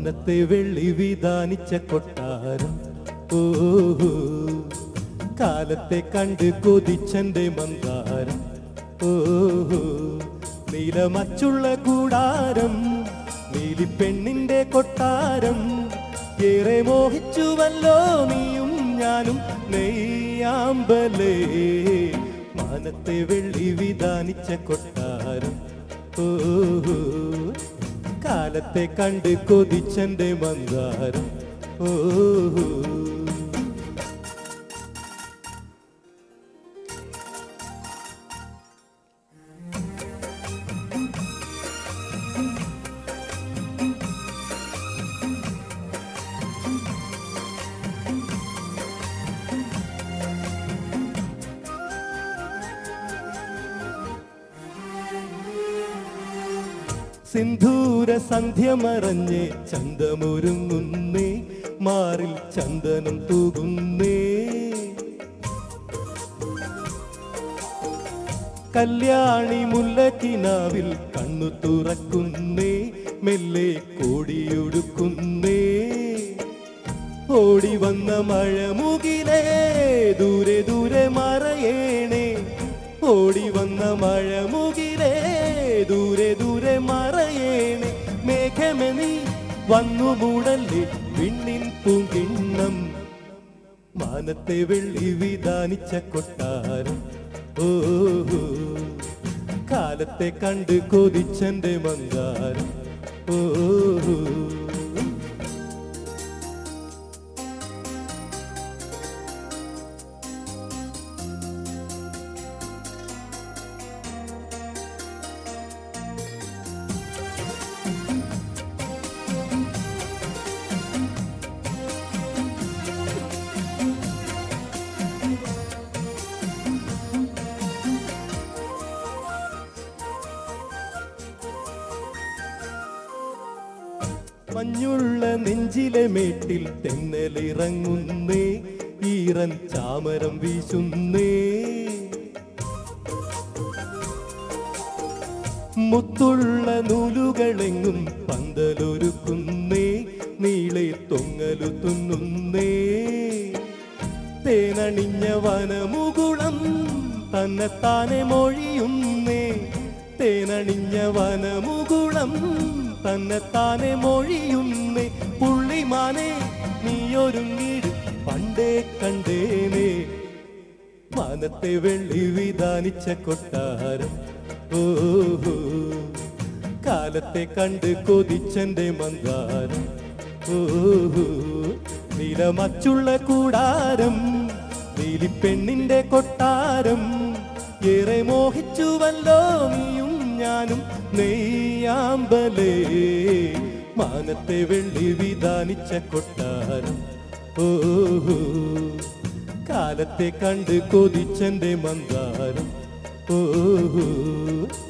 മാനത്തെ വെള്ളി വിധാനിച്ച കൊട്ടാരം ഓഹോ കാലത്തെ കണ്ട് കൊതിച്ചന്റെ മന്ദാരം ഓഹോ നീലമച്ചുള്ള കൂടാരം നീലിപ്പെണ്ണിന്റെ കൊട്ടാരം ഏറെ മോഹിച്ചുവല്ലോ നീയും ഞാനും നെയ്യാമ്പലേ മാനത്തെ വെള്ളി വിധാനിച്ച കൊട്ടാരം ഓഹോ കാലത്തെ കണ്ട് കൊതിച്ചന്റെ മന്ദാരം ഓഹോ സിന്ധൂര സന്ധ്യ മറഞ്ഞ് ചന്തമൊരുങ്ങുന്നേ മാറിൽ ചന്ദനം തൂകുന്നേ കല്യാണി മുല്ലക്കിനാവിൽ കണ്ണു തുറക്കുന്നേ മെല്ലെ കോടിയൊടുക്കുന്നേ ഓടി വന്ന മഴ മുകിലേ ദൂരെ ദൂരെ മറയേണേ ഓടി വന്ന മഴ മുകിലേ ദൂരെ ദൂരെ മറയേണേ മേഘമേ നീ വന്നു മൂടല്ലേ വിണ്ണിൻ പൂങ്കിണ്ണം മാനത്തെ വെള്ളി വിധാനിച്ച കൊട്ടാരം ഓഹോ കാലത്തെ കണ്ട് കൊതിച്ചന്റെ മന്ദാരം ഓഹോ മഞ്ഞുള്ള നെഞ്ചിലെ മേട്ടിൽ തെന്നലിറങ്ങുന്നേ ഈറൻ ചാമരം വീശുന്നേ മുത്തുള്ള നൂലുകളെങ്ങും പന്തലൊരുക്കുന്നേ നീളെ തൊങ്ങലു തുന്നുന്നേ തേനണിഞ്ഞ വനമുകുളം തന്നെത്താനെ മൊഴിയുന്നേ തേനണിഞ്ഞ വനമുകുളം തന്നെത്താനെ മൊഴിയുന്നേ പുള്ളിമാനെ നീയൊരുങ്ങിട് പണ്ടേ കണ്ടേനേ മാനത്തെ വെള്ളി വിധാനിച്ച കൊട്ടാരം ഓഹോ കാലത്തെ കണ്ട് കൊതിച്ചന്റെ മന്ദാരം ഓഹോ നിലമച്ചുള്ള കൂടാരം നീലിപ്പെണ്ണിന്റെ കൊട്ടാരം ഏറെ മോഹിച്ചുവല്ലോ നീയും ഞാനും നെയ്യാമ്പലേ മാനത്തെ വെള്ളി വിധാനിച്ച കൊട്ടാരം ഓഹോ കാലത്തെ കണ്ട് കൊതിച്ചന്റെ മന്ദാരം ഓഹോ